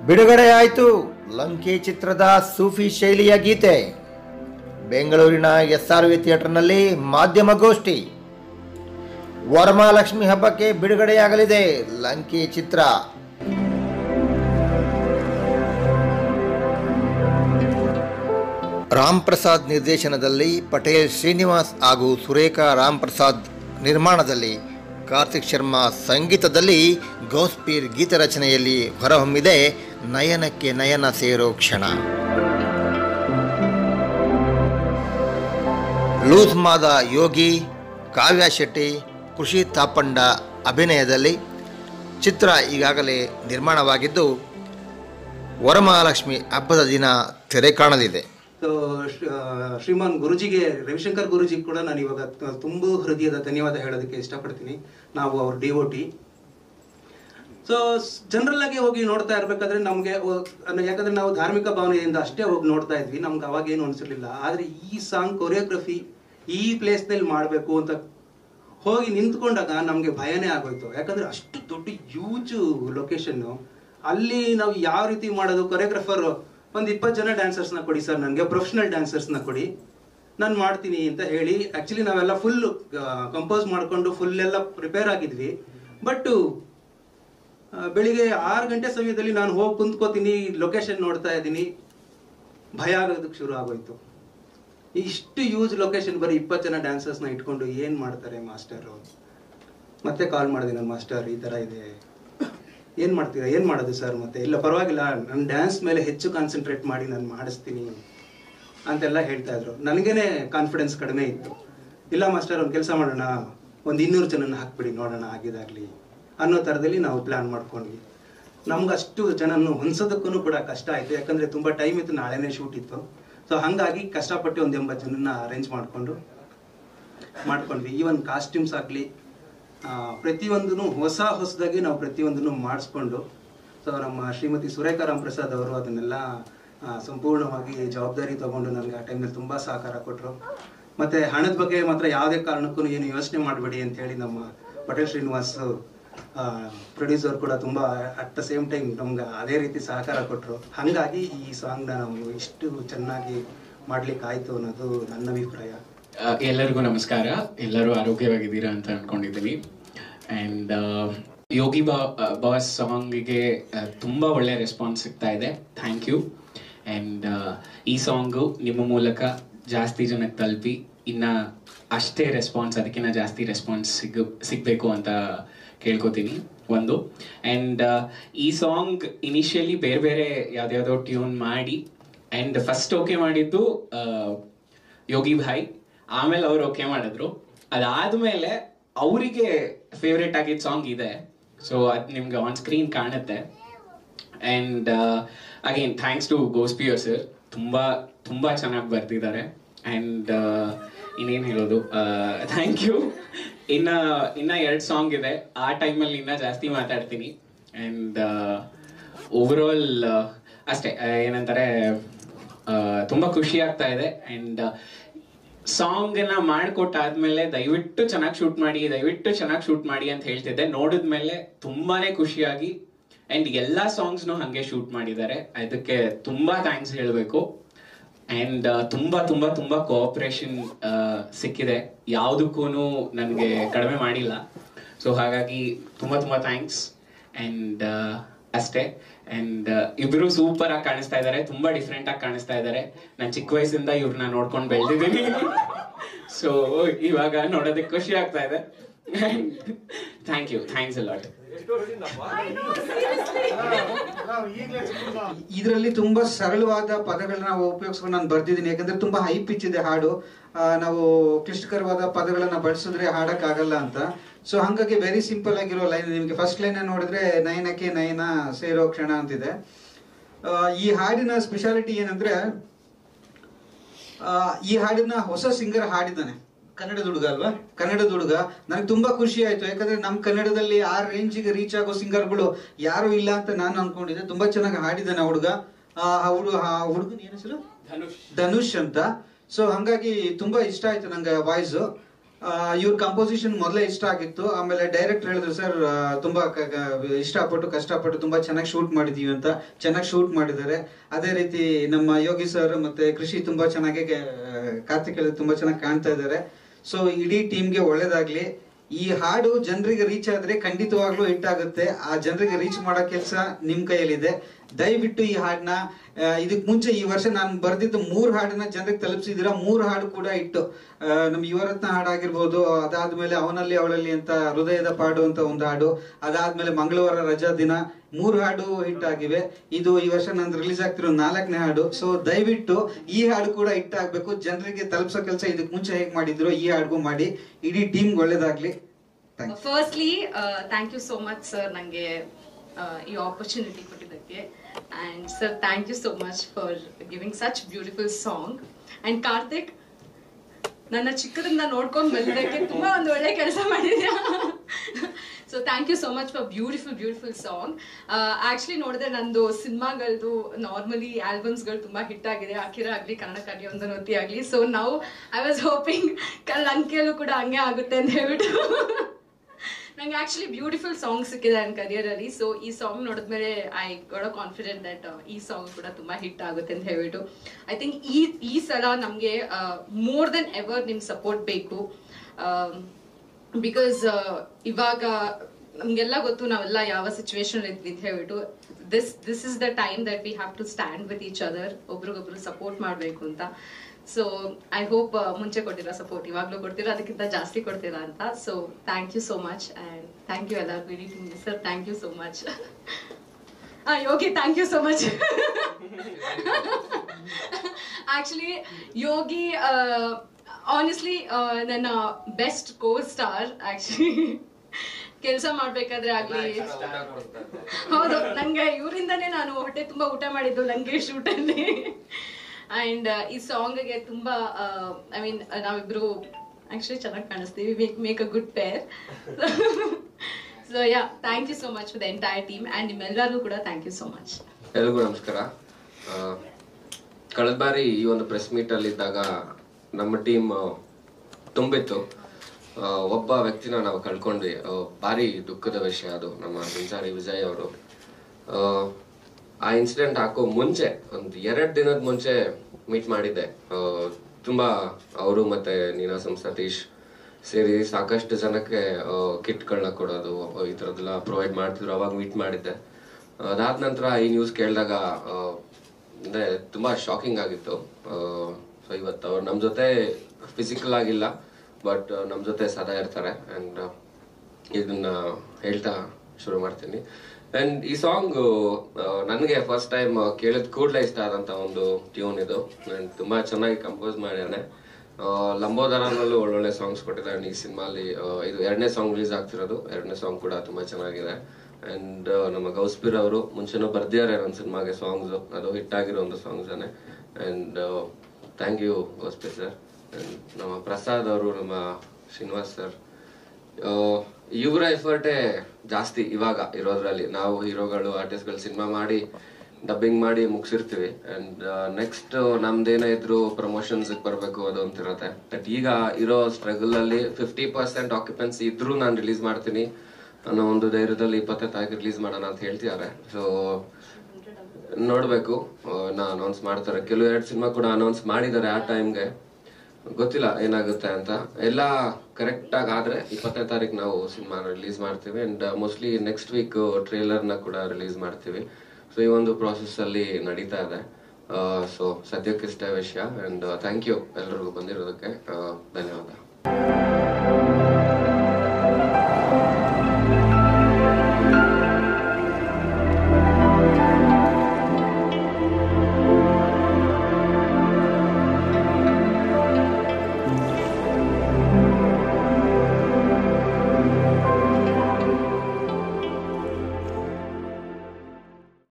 ಬಿಡುಗಡೆಯಾಯಿತು ಲಂಕೆ ಚಿತ್ರದ ಸೂಫಿ ಶೈಲಿಯ ಗೀತೆ ಬೆಂಗಳೂರಿನ ಎಸ್ ಆರ್ ವಿ ಥಿಯೇಟರ್ನಲ್ಲಿ ಮಾಧ್ಯಮಗೋಷ್ಠಿ ವರಮಹಾಲಕ್ಷ್ಮಿ ಹಬ್ಬಕ್ಕೆ ಬಿಡುಗಡೆಯಾಗಲಿದೆ ಲಂಕೆ ಚಿತ್ರ ರಾಮ್ ಪ್ರಸಾದ್ ನಿರ್ದೇಶನದಲ್ಲಿ ಪಟೇಲ್ ಶ್ರೀನಿವಾಸ್ ಹಾಗೂ ಸುರೇಖಾ ರಾಮ್ ಪ್ರಸಾದ್ ನಿರ್ಮಾಣದಲ್ಲಿ ಕಾರ್ತಿಕ್ ಶರ್ಮಾ ಸಂಗೀತದಲ್ಲಿ ಗೌಸ್ಪೀರ್ ಗೀತರಚನೆಯಲ್ಲಿ ಹೊರಹೊಮ್ಮಿದೆ ನಯನಕ್ಕೆ ನಯನ ಸೇರೋ ಕ್ಷಣ ಲೂಸ್ ಮಾದ ಯೋಗಿ ಕಾವ್ಯ ಶೆಟ್ಟಿ ಕೃಷಿ ತಾಪಂಡ ಅಭಿನಯದಲ್ಲಿ ಚಿತ್ರ ಈಗಾಗಲೇ ನಿರ್ಮಾಣವಾಗಿದ್ದು ವರಮಹಾಲಕ್ಷ್ಮಿ ಹಬ್ಬದ ದಿನ ತೆರೆ ಕಾಣಲಿದೆ ಸೊ ಶ್ರೀಮಾನ್ ಗುರುಜಿಗೆ ರವಿಶಂಕರ್ ಗುರುಜಿ ಕೂಡ ನಾನು ಇವಾಗ ತ- ತುಂಬು ಹೃದಯದ ಧನ್ಯವಾದ ಹೇಳೋದಕ್ಕೆ ಇಷ್ಟಪಡ್ತೀನಿ ನಾವು ಅವ್ರ ಡಿ ಸೊ ಜನರಲ್ ಆಗಿ ಹೋಗಿ ನೋಡ್ತಾ ಇರ್ಬೇಕಾದ್ರೆ ನಮ್ಗೆ ಒ- ಅನ್ನ- ಯಾಕಂದ್ರೆ ನಾವು ಧಾರ್ಮಿಕ ಭಾವನೆಯಿಂದ ಅಷ್ಟೇ ಹೋಗಿ ನೋಡ್ತಾ ಇದ್ವಿ ನಮ್ಗೆ ಅವಾಗ ಏನು ಅನ್ಸಿರ್ಲಿಲ್ಲ ಆದ್ರೆ ಈ ಸಾಂಗ್ ಕೊರಿಯೋಗ್ರಫಿ ಈ ಪ್ಲೇಸ್ ನಲ್ಲಿ ಮಾಡ್ಬೇಕು ಅಂತ ಹೋಗಿ ನಿಂತ್ಕೊಂಡಾಗ ನಮ್ಗೆ ಭಯನೇ ಆಗೋಯ್ತು ಯಾಕಂದ್ರೆ ಅಷ್ಟು ದೊಡ್ಡ ಹ್ಯೂಜ್ ಲೊಕೇಶನ್ ಅಲ್ಲಿ ನಾವು ಯಾವ ರೀತಿ ಮಾಡೋದು ಕೊರಿಯೋಗ್ರಫರ್ ಒಂದ್ ಇಪ್ಪತ್ತು ಜನ dancers ನ ಕೊಡಿ ಸರ್ ನನಗೆ ಪ್ರೊಫೆಷನಲ್ ನ ಕೊಡಿ ನಾನು ಮಾಡ್ತೀನಿ ಅಂತ ಹೇಳಿ ಆಕ್ಚುಲಿ ನಾವೆಲ್ಲ ಫುಲ್ ಕಂಪೋಸ್ ಮಾಡ್ಕೊಂಡು ಫುಲ್ ಎಲ್ಲ ಪ್ರಿಪೇರ್ ಆಗಿದ್ವಿ ಬಟ್ ಬೆಳಿಗ್ಗೆ ಆರು ಗಂಟೆ ಸಮಯದಲ್ಲಿ ನಾನು ಹೋಗಿ ಕುಂತ್ಕೋತೀನಿ ಲೊಕೇಶನ್ ನೋಡ್ತಾ ಇದ್ದೀನಿ ಭಯ ಆಗೋದಕ್ಕೆ ಶುರು ಆಗೋಯ್ತು ಇಷ್ಟು ಯೂಸ್ ಲೊಕೇಶನ್ ಬರೀ ಇಪ್ಪತ್ತು ಜನ dancers ನ ಇಟ್ಕೊಂಡು ಏನ್ ಮಾಡ್ತಾರೆ ಮಾಸ್ಟರ್ ಮತ್ತೆ ಕಾಲ್ ಮಾಡಿದೆ ನನ್ನ ಮಾಸ್ಟರ್ ಈ ತರ ಇದೆ ಏನ್ ಮಾಡ್ತೀರಾ ಏನ್ ಮಾಡೋದು ಸರ್ ಮತ್ತೆ ಇಲ್ಲ ಪರವಾಗಿಲ್ಲ ನನ್ನ ಡ್ಯಾನ್ಸ್ ಮೇಲೆ ಹೆಚ್ಚು ಕಾನ್ಸಂಟ್ರೇಟ್ ಮಾಡಿ ನಾನು ಮಾಡಿಸ್ತೀನಿ ಅಂತೆಲ್ಲ ಹೇಳ್ತಾ ಇದ್ರು ನನಗೇನೆ ಕಾನ್ಫಿಡೆನ್ಸ್ ಕಡಿಮೆ ಇತ್ತು ಇಲ್ಲ ಮಾಸ್ಟರ್ ಒಂದು ಕೆಲಸ ಮಾಡೋಣ ಒಂದು ಇನ್ನೂರು ಜನನ ಹಾಕ್ಬಿಡಿ ನೋಡೋಣ ಆಗಿದಾಗ್ಲಿ ಅನ್ನೋ ಥರದಲ್ಲಿ ನಾವು ಪ್ಲಾನ್ ಮಾಡ್ಕೊಂಡ್ವಿ ನಮ್ಗೆ ಅಷ್ಟು ಜನನ್ನು ಹೊಂದೋದಕ್ಕೂ ಕೂಡ ಕಷ್ಟ ಆಯ್ತು ಯಾಕಂದ್ರೆ ತುಂಬಾ ಟೈಮ್ ಇತ್ತು ನಾಳೆನೇ ಶೂಟ್ ಇತ್ತು ಸೊ ಹಂಗಾಗಿ ಕಷ್ಟಪಟ್ಟು ಒಂದು ಎಂಬತ್ತು ಜನನ ಅರೇಂಜ್ ಮಾಡ್ಕೊಂಡು ಮಾಡ್ಕೊಂಡ್ವಿ ಈವನ್ ಕಾಸ್ಟ್ಯೂಮ್ಸ್ ಆಗಲಿ ಪ್ರತಿಯೊಂದನ್ನು ಹೊಸ ಹೊಸದಾಗಿ ನಾವು ಪ್ರತಿಯೊಂದನ್ನು ಮಾಡಿಸ್ಕೊಂಡು ಸೊ ನಮ್ಮ ಶ್ರೀಮತಿ ಸುರೇಖಾ ರಾಮ್ ಪ್ರಸಾದ್ ಅವರು ಅದನ್ನೆಲ್ಲ ಆ, ಸಂಪೂರ್ಣವಾಗಿ ಜವಾಬ್ದಾರಿ ತಗೊಂಡು ನನಗೆ ಆ ಟೈಮ್ನಲ್ಲಿ ತುಂಬ ಸಹಕಾರ ಕೊಟ್ಟರು ಮತ್ತೆ ಹಣದ ಬಗ್ಗೆ ಮಾತ್ರ ಯಾವುದೇ ಕಾರಣಕ್ಕೂ ಏನು ಯೋಚನೆ ಮಾಡಬೇಡಿ ಅಂತ ಹೇಳಿ ನಮ್ಮ ಪಟೇಲ್ ಶ್ರೀನಿವಾಸ್ ಪ್ರೊಡ್ಯೂಸರ್ ಕೂಡ ತುಂಬ ಅಟ್ ದ ಸೇಮ್ ಟೈಮ್ ನಮ್ಗೆ ಅದೇ ರೀತಿ ಸಹಕಾರ ಕೊಟ್ಟರು ಹಾಗಾಗಿ ಈ ಸಾಂಗ್ನ ನಾವು ಇಷ್ಟು ಚೆನ್ನಾಗಿ ಮಾಡ್ಲಿಕ್ಕೆ ಆಯ್ತು ಅನ್ನೋದು ನನ್ನ ಅಭಿಪ್ರಾಯ ಆ, ಎಲ್ಲರಿಗೂ ನಮಸ್ಕಾರ ಎಲ್ಲರೂ ಆರೋಗ್ಯವಾಗಿದ್ದೀರಾ ಅಂತ ಅನ್ಕೊಂಡಿದ್ದೀನಿ ಅಂಡ್ ಯೋಗಿ ಬಾ ಬಾಸ್ ಸಾಂಗಿಗೆ ತುಂಬಾ ಒಳ್ಳೆ ರೆಸ್ಪಾನ್ಸ್ ಸಿಗ್ತಾ ಇದೆ ಥ್ಯಾಂಕ್ ಯು ಅಂಡ್ ಈ ಸಾಂಗು ನಿಮ್ಮ ಮೂಲಕ ಜಾಸ್ತಿ ಜನಕ್ಕೆ ತಲುಪಿ ಇನ್ನ ಅಷ್ಟೇ ರೆಸ್ಪಾನ್ಸ್ ಅದಕ್ಕಿಂತ ಜಾಸ್ತಿ ರೆಸ್ಪಾನ್ಸ್ ಸಿಗ್ ಸಿಗ್ಬೇಕು ಅಂತ ಕೇಳ್ಕೊತೀನಿ ಒಂದು ಅಂಡ್ ಈ ಸಾಂಗ್ ಇನಿಷಿಯಲಿ ಬೇರೆ ಬೇರೆ ಯಾವ್ದ್ಯಾವ್ದೋ ಟ್ಯೂನ್ ಮಾಡಿ ಅಂಡ್ ಫಸ್ಟ್ ಓಕೆ ಮಾಡಿದ್ದು ಆ, ಯೋಗಿ ಭಾಯ್ ಆಮೇಲೆ ಅವ್ರು ಓಕೆ ಮಾಡಿದ್ರು ಅದಾದ್ಮೇಲೆ ಅವರಿಗೆ ಫೇವ್ರೇಟ್ ಆಗಿದ್ದ ಸಾಂಗ್ ಇದೆ ಸೊ ಅದ್ ನಿಮ್ಗೆ ಆನ್ ಸ್ಕ್ರೀನ್ ಕಾಣುತ್ತೆ and again thanks to Ghouse Peer sir ತುಂಬಾ ತುಂಬಾ ಚೆನ್ನಾಗಿ ಬರ್ತಿದ್ದಾರೆ ಅಂಡ್ ಇನ್ನೇನ್ ಹೇಳೋದು ಥ್ಯಾಂಕ್ ಯು ಇನ್ನ ಇನ್ನ ಎರಡ್ ಸಾಂಗ್ ಇದೆ ಆ ಟೈಮಲ್ಲಿ ಇನ್ನ ಜಾಸ್ತಿ ಮಾತಾಡ್ತೀನಿ ಅಂಡ್ ಓವರ್ ಆಲ್ ಅಷ್ಟೇ ಆ, ಏನಂತಾರೆ ಆ, ತುಂಬಾ ಖುಷಿ ಆಗ್ತಾ ಇದೆ ಅಂಡ್ ಸಾಂಗ್ ನ ಮಾಡ್ಕೊಟ್ಟಾದ್ಮೇಲೆ ದಯವಿಟ್ಟು ಚೆನ್ನಾಗಿ ಶೂಟ್ ಮಾಡಿ ದಯವಿಟ್ಟು ಚೆನ್ನಾಗಿ ಶೂಟ್ ಮಾಡಿ ಅಂತ ಹೇಳ್ತಿದ್ದೆ ನೋಡಿದ್ಮೇಲೆ ತುಂಬಾನೇ ಖುಷಿಯಾಗಿ ಅಂಡ್ ಎಲ್ಲಾ ಸಾಂಗ್ಸ್ನು ಹಂಗೆ ಶೂಟ್ ಮಾಡಿದ್ದಾರೆ ಅದಕ್ಕೆ ತುಂಬಾ ಥ್ಯಾಂಕ್ಸ್ ಹೇಳಬೇಕು ಅಂಡ್ ತುಂಬಾ ತುಂಬಾ ತುಂಬಾ ಕೋಆಪರೇಷನ್ ಸಿಕ್ಕಿದೆ ಯಾವುದಕ್ಕೂ ನನಗೆ ಕಡಿಮೆ ಮಾಡಿಲ್ಲ ಸೊ ಹಾಗಾಗಿ ತುಂಬಾ ತುಂಬಾ ಥ್ಯಾಂಕ್ಸ್ ಅಂಡ್ ಅಷ್ಟೇ ಅಂಡ್ ಇಬ್ರು ಸೂಪರ್ ಆಗಿ ಕಾಣಿಸ್ತಾ ಇದ್ದಾರೆ ತುಂಬಾ ಡಿಫ್ರೆಂಟ್ ಆಗಿ ಕಾಣಿಸ್ತಾ ಇದ್ದಾರೆ ನಾನು ಚಿಕ್ಕ ವಯಸ್ಸಿಂದ ಇವ್ರನ್ನ ನೋಡ್ಕೊಂಡು ಬೆಳೆದಿದ್ದೀನಿ ಸೊ ಇವಾಗ ನೋಡೋದಕ್ಕೆ ಖುಷಿ ಆಗ್ತಾ ಇದೆ ಥ್ಯಾಂಕ್ ಯು ಥ್ಯಾಂಕ್ಸ್ ಲಾಟ್ ಇದರಲ್ಲಿ ತುಂಬಾ ಸರಳವಾದ ಪದಗಳನ್ನ ನಾವು ಉಪಯೋಗಿಸ್ಕೊಂಡು ನಾನು ಬರ್ದಿದ್ದೀನಿ ಯಾಕಂದ್ರೆ ತುಂಬಾ ಹೈ ಪಿಚ್ ಇದೆ ಹಾಡು ಆ, ನಾವು ಕ್ಲಿಷ್ಟಕರವಾದ ಪದಗಳನ್ನ ಬಳಸಿದ್ರೆ ಹಾಡಕ್ಕಾಗಲ್ಲ ಅಂತ ಸೊ ಹಂಗಾಗಿ ವೆರಿ ಸಿಂಪಲ್ ಆಗಿರೋ ಲೈನ್ ನಿಮಗೆ ಫಸ್ಟ್ ಲೈನ್ ನೋಡಿದ್ರೆ ನಯನಕ್ಕೆ ನಯನ ಸೇರೋ ಕ್ಷಣ ಅಂತಿದೆ ಆ, ಈ ಹಾಡಿನ ಸ್ಪೆಷಾಲಿಟಿ ಏನಂದ್ರೆ ಆ, ಈ ಹಾಡಿನ ಹೊಸ ಸಿಂಗರ್ ಹಾಡಿದ್ದಾನೆ ಕನ್ನಡದ ಹುಡುಗ ಅಲ್ವಾ ಕನ್ನಡದ ಹುಡುಗ ನನಗೆ ತುಂಬಾ ಖುಷಿ ಆಯ್ತು ಯಾಕಂದ್ರೆ ನಮ್ ಕನ್ನಡದಲ್ಲಿ ಆ ರೇಂಜಿಗೆ ರೀಚ್ ಆಗೋ ಸಿಂಗರ್ಗಳು ಯಾರು ಇಲ್ಲ ಅಂತ ನಾನು ಅನ್ಕೊಂಡಿದ್ದೆ ತುಂಬಾ ಚೆನ್ನಾಗಿ ಹಾಡಿದ್ದಾನೆ ಆ ಹುಡುಗ ಆ ಹುಡುಗ ಆ ಹುಡುಗನ ಏನ್ ಹೆಸರು ಧನುಷ್ ಧನುಷ್ ಅಂತ ಸೊ ಹಂಗಾಗಿ ತುಂಬಾ ಇಷ್ಟ ಆಯ್ತು ನಂಗೆ ವಾಯ್ಸ್ ಇವ್ರ ಕಂಪೋಸಿಷನ್ ಮೊದಲೇ ಇಷ್ಟ ಆಗಿತ್ತು ಆಮೇಲೆ ಡೈರೆಕ್ಟ್ ಹೇಳಿದ್ರು ಸರ್ ತುಂಬಾ ಕ- ಕ- ಇಷ್ಟಪಟ್ಟು ಕಷ್ಟಪಟ್ಟು ತುಂಬಾ ಚೆನ್ನಾಗಿ ಶೂಟ್ ಮಾಡಿದೀವಿ ಅಂತ ಚೆನ್ನಾಗಿ ಶೂಟ್ ಮಾಡಿದ್ದಾರೆ ಅದೇ ರೀತಿ ನಮ್ಮ ಯೋಗಿ ಸರ್ ಮತ್ತೆ ಕೃಷಿ ತುಂಬಾ ಚೆನ್ನಾಗಿ ಆ, ಕಾರ್ತಿಕ್ ಹೇಳಿದ್ರು ತುಂಬಾ ಚೆನ್ನಾಗಿ ಕಾಣ್ತಾ ಇದ್ದಾರೆ ಸೊ ಇಡೀ ಟೀಮ್ಗೆ ಒಳ್ಳೇದಾಗ್ಲಿ ಈ ಹಾಡು ಜನರಿಗೆ ರೀಚ್ ಆದ್ರೆ ಖಂಡಿತವಾಗ್ಲೂ ಹಿಟ್ ಆಗುತ್ತೆ ಆ ಜನರಿಗೆ ರೀಚ್ ಮಾಡೋ ಕೆಲಸ ನಿಮ್ ಕೈಯಲ್ಲಿದೆ ದಯವಿಟ್ಟು ಈ ಹಾಡನ್ನ ಇದಕ್ ಮುಂಚೆ ಈ ವರ್ಷ ನಾನು ಬರ್ದಿದ್ದು ಮೂರ್ ಹಾಡನ್ನ ಜನರಿಗೆ ತಲುಪಿಸಿದಿರ ಮೂರ್ ಹಾಡು ಕೂಡ ಇಟ್ಟು ಆ, ನಮ್ ಯುವರತ್ನ ಹಾಡಾಗಿರ್ಬೋದು ಅದಾದ್ಮೇಲೆ ಅವನಲ್ಲಿ ಅವಳಲ್ಲಿ ಅಂತ ಹೃದಯದ ಪಾಡು ಅಂತ ಒಂದು ಹಾಡು ಅದಾದ್ಮೇಲೆ ಮಂಗಳವಾರ ರಜಾ ದಿನ ಮೂರು ಹಾಡು ಹಿಟ್ ಆಗಿವೆ ಇದು ಈ ವರ್ಷ ನಂದು ರಿಲೀಸ್ ಆಗ್ತಿರೋ ನಾಲ್ಕನೇ ಹಾಡು ಸೊ ದಯವಿಟ್ಟು ಈ ಹಾಡು ಕೂಡ ಹಿಟ್ ಆಗ್ಬೇಕು ಜನರಿಗೆ ತಲುಪಿಸೋ ಕೆಲಸ ಇದಕ್ ಮುಂಚೆ ಹೇಗ್ ಮಾಡಿದ್ರು ಈ ಹಾಡ್ಗೂ ಮಾಡಿ ಇಡೀ ಟೀಮ್ ಒಳ್ಳೇದಾಗ್ಲಿ thanks firstly thank you so much sir ನನಗೆ ಈ ಆಪರ್ಚುನಿಟಿ ಕೊಟ್ಟಿದ್ದಕ್ಕೆ and sir thank you so much for giving such beautiful song and Karthik ನನ್ನ ಚಿಕ್ಕದಿಂದ ನೋಡ್ಕೊಂಡು ಬಂದಿದ್ದಕ್ಕೆ ತುಂಬಾ ಒಂದು ಒಳ್ಳೆ ಕೆಲಸ ಮಾಡಿದ್ಯಾ so thank you so much for beautiful beautiful song actually ನೋಡಿದ್ರೆ ನಂದು ಸಿನಿಮಾಗಳದ್ದು ನಾರ್ಮಲಿ ಆಲ್ಬಮ್ಸ್ಗಳು ತುಂಬಾ ಹಿಟ್ ಆಗಿದೆ ಅಕಿರ ಆಗಲಿ ಕನ್ನಡಕ್ಕಾಗಲಿ ಒಂದು ನೊತ್ತಿ ಆಗಲಿ ಸೊ ನಾವು ಐ ವಾಸ್ ಹೋಪಿಂಗ್ ಲಂಕೆಯಲ್ಲೂ ಕೂಡ ಹಂಗೆ ಆಗುತ್ತೆ ಅಂತ ಹೇಳ್ಬಿಟ್ಟು ನಂಗೆ ಆಕ್ಚುಲಿ ಬ್ಯೂಟಿಫುಲ್ ಸಾಂಗ್ ಸಿಕ್ಕಿದೆ ನನ್ನ ಕರಿಯರಲ್ಲಿ ಸೊ ಈ ಸಾಂಗ್ ನೋಡಿದ್ಮೇಲೆ ಐ ಗೋಡ ಕಾನ್ಫಿಡೆಂಟ್ ದಟ್ ಈ ಸಾಂಗ್ ಕೂಡ ತುಂಬಾ ಹಿಟ್ ಆಗುತ್ತೆ ಅಂತ ಹೇಳ್ಬಿಟ್ಟು ಐ ಥಿಂಕ್ ಈ ಈ ಸಲ ನಮಗೆ ಮೋರ್ ದೆನ್ ಎವರ್ ನಿಮ್ ಸಪೋರ್ಟ್ ಬೇಕು ಬಿಕಾಸ್ ಇವಾಗ ನಮ್ಗೆಲ್ಲ ಗೊತ್ತು ನಾವೆಲ್ಲ ಯಾವ ಸಿಚುವೇಶನ್ ಇದ್ವಿ ಅಂತ ಹೇಳ್ಬಿಟ್ಟು this this is the time that we have to stand with each other ಒಬ್ರಿಗೊಬ್ರು ಸಪೋರ್ಟ್ ಮಾಡಬೇಕು ಅಂತ ಸೊ ಐ ಹೋಪ್ ಮುಂಚೆ ಕೊಟ್ಟಿರೋ ಸಪೋರ್ಟ್ ಇವಾಗಲೂ ಕೊಡ್ತೀರಾ ಅದಕ್ಕಿಂತ ಜಾಸ್ತಿ ಕೊಡ್ತೀರಾ ಅಂತ so thank you so much and thank you ಎಲ್ಲರಿಗೂ ಇಡೀ team sir thank you so much ಆ Yogi thank you so much actually Yogi honestly ನನ್ನ ಬೆಸ್ಟ್ ಕೋ ಸ್ಟಾರ್ ಆಕ್ಚುಲಿ ಕೆಲಸ ಮಾಡ್ಬೇಕಾದ್ರೆ ಆಗ್ಲಿ ಹೌದು ನಂಗೆ ಇವರಿಂದಾನೇ ನಾನು ಹೊಟ್ಟೆ ತುಂಬಾ ಊಟ ಮಾಡಿದ್ದು ನಂಗೆ ಶೂಟ್ ಅಲ್ಲಿ ಅಂಡ್ ಈ ಸಾಂಗ್ ಗೆ ತುಂಬಾ ಐ ಮೀನ್ ನಾವಿಬ್ರು ಆಕ್ಚುಲಿ ಚೆನ್ನಾಗಿ ಕಾಣಿಸ್ತೀವಿ make make a good pair so yeah thank you so much for the entire team and ನಿಮ್ಮೆಲ್ಲರಿಗೂ ಕೂಡ ಥ್ಯಾಂಕ್ ಯು ಸೋ ಮಚ್ ಎಲ್ರಿಗೂ ನಮಸ್ಕಾರ ಆ, ಕಳೆದ ಬಾರಿ ಈ ಒಂದು ಪ್ರೆಸ್ ಮೀಟ್ ಅಲ್ಲಿ ಇದ್ದಾಗ ನಮ್ಮ ಟೀಮ್ ತುಂಬಿತ್ತು ಆ, ಒಬ್ಬ ವ್ಯಕ್ತಿನ ನಾವು ಕಳ್ಕೊಂಡ್ವಿ ಆ, ಭಾರಿ ದುಃಖದ ವಿಷಯ ಅದು ನಮ್ಮ ಸಂಚಾರಿ ವಿಜಯ್ ಅವರು ಆ, ಆ ಇನ್ಸಿಡೆಂಟ್ ಹಾಕೋ ಮುಂಚೆ ಒಂದು ಎರಡ್ ದಿನದ ಮುಂಚೆ ಮೀಟ್ ಮಾಡಿದ್ದೆ ಆ, ತುಂಬಾ ಅವರು ಮತ್ತೆ ನೀನಾಸಂ ಸತೀಶ್ ಸೇರಿ ಸಾಕಷ್ಟು ಜನಕ್ಕೆ ಕಿಟ್ಗಳನ್ನ ಕೊಡೋದು ಈ ಥರದ್ದೆಲ್ಲ ಪ್ರೊವೈಡ್ ಮಾಡ್ತಿದ್ರು ಅವಾಗ ಮೀಟ್ ಮಾಡಿದ್ದೆ ಅದಾದ ನಂತರ ಈ ನ್ಯೂಸ್ ಕೇಳಿದಾಗ ಅಂದ್ರೆ ತುಂಬಾ ಶಾಕಿಂಗ್ ಆಗಿತ್ತು ಸೊ ಇವತ್ತು ಅವ್ರು ನಮ್ಮ ಜೊತೆ ಫಿಸಿಕಲ್ ಆಗಿಲ್ಲ ಬಟ್ ನಮ್ಮ ಜೊತೆ ಸದಾ ಇರ್ತಾರೆ ಅಂಡ್ ಇದನ್ನ ಹೇಳ್ತಾ ಶುರು ಮಾಡ್ತೀನಿ ಅಂಡ್ ಈ ಸಾಂಗ್ ನನಗೆ ಫಸ್ಟ್ ಟೈಮ್ ಕೇಳಿದ ಕೂಡಲೇ ಇಷ್ಟ ಆದಂತ ಒಂದು ಟ್ಯೂನ್ ಇದು ಅಂಡ್ ತುಂಬಾ ಚೆನ್ನಾಗಿ ಕಂಪೋಸ್ ಮಾಡ್ಯಾನೆ ಆ, ಲಂಬೋದರನಲ್ಲೂ ಒಳ್ಳೊಳ್ಳೆ ಸಾಂಗ್ಸ್ ಕೊಟ್ಟಿದ್ದಾರೆ ಈ ಸಿನಿಮಾಲಿ ಇದು ಎರಡನೇ ಸಾಂಗ್ ರಿಲೀಸ್ ಆಗ್ತಿರೋದು ಎರಡನೇ ಸಾಂಗ್ ಕೂಡ ತುಂಬಾ ಚೆನ್ನಾಗಿದೆ ಅಂಡ್ ನಮ್ಮ ಗೌಸ್ಪೀರ್ ಅವರು ಮುಂಚೆನೂ ಬರ್ದಿದ್ದಾರೆ ನನ್ನ ಸಿನಿಮಾಗೆ ಸಾಂಗ್ಸ್ ಅದು ಹಿಟ್ ಆಗಿರೋ ಒಂದು songs and thank you Ghouse Peer sir and ನಮ್ಮ ಪ್ರಸಾದ್ ಅವರು ನಮ್ಮ ಶ್ರೀನಿವಾಸ್ ಸರ್ ಇವರ ಎಫರ್ಟೇ ಜಾಸ್ತಿ ಇವಾಗ ಇರೋದ್ರಲ್ಲಿ ನಾವು ಹೀರೋಗಳು ಆರ್ಟಿಸ್ಟ್ಗಳು ಸಿನಿಮಾ ಮಾಡಿ ಡಬ್ಬಿಂಗ್ ಮಾಡಿ ಮುಗಿಸಿರ್ತೀವಿ ಅಂಡ್ ನೆಕ್ಸ್ಟ್ ನಮ್ದೇನೇ ಇದ್ರು ಪ್ರಮೋಷನ್ಸ್ ಬರಬೇಕು ಅದು ಅಂತ ಇರುತ್ತೆ ಬಟ್ ಈಗ ಇರೋ ಸ್ಟ್ರಗಲ್ ಅಲ್ಲಿ ಫಿಫ್ಟಿ ಪರ್ಸೆಂಟ್ ಆಕ್ಯುಪೆನ್ಸಿ ಇದ್ರೂ ನಾನು ರಿಲೀಸ್ ಮಾಡ್ತೀನಿ ಅನ್ನೋ ಒಂದು ಧೈರ್ಯದಲ್ಲಿ ಇಪ್ಪತ್ತನೇ ತಾರೀಕು ರಿಲೀಸ್ ಮಾಡೋಣ ಅಂತ ಹೇಳ್ತಿದ್ದಾರೆ ಸೊ ನೋಡ್ಬೇಕು ನಾ ಅನೌನ್ಸ್ ಮಾಡ್ತಾರೆ ಕೆಲವು ಎರಡು ಸಿನಿಮಾ ಕೂಡ ಅನೌನ್ಸ್ ಮಾಡಿದ್ದಾರೆ ಆ ಟೈಮ್ಗೆ ಗೊತ್ತಿಲ್ಲ ಏನಾಗುತ್ತೆ ಅಂತ ಎಲ್ಲ ಕರೆಕ್ಟ್ ಆಗಿ ಆದ್ರೆ ಇಪ್ಪತ್ತನೇ ತಾರೀಕು ನಾವು ಸಿನಿಮಾ ರಿಲೀಸ್ ಮಾಡ್ತೀವಿ and mostly next week trailer ನ ಕೂಡ ರಿಲೀಸ್ ಮಾಡ್ತೀವಿ ಸೊ ಈ ಒಂದು ಪ್ರಾಸೆಸ್ ಅಲ್ಲಿ ನಡೀತಾ ಇದೆ ಸೊ ಸದ್ಯಕ್ಕಿಷ್ಟೇ ವಿಷಯ ಅಂಡ್ ಥ್ಯಾಂಕ್ ಯು ಎಲ್ರಿಗೂ ಬಂದಿರೋದಕ್ಕೆ ಆ, ಧನ್ಯವಾದ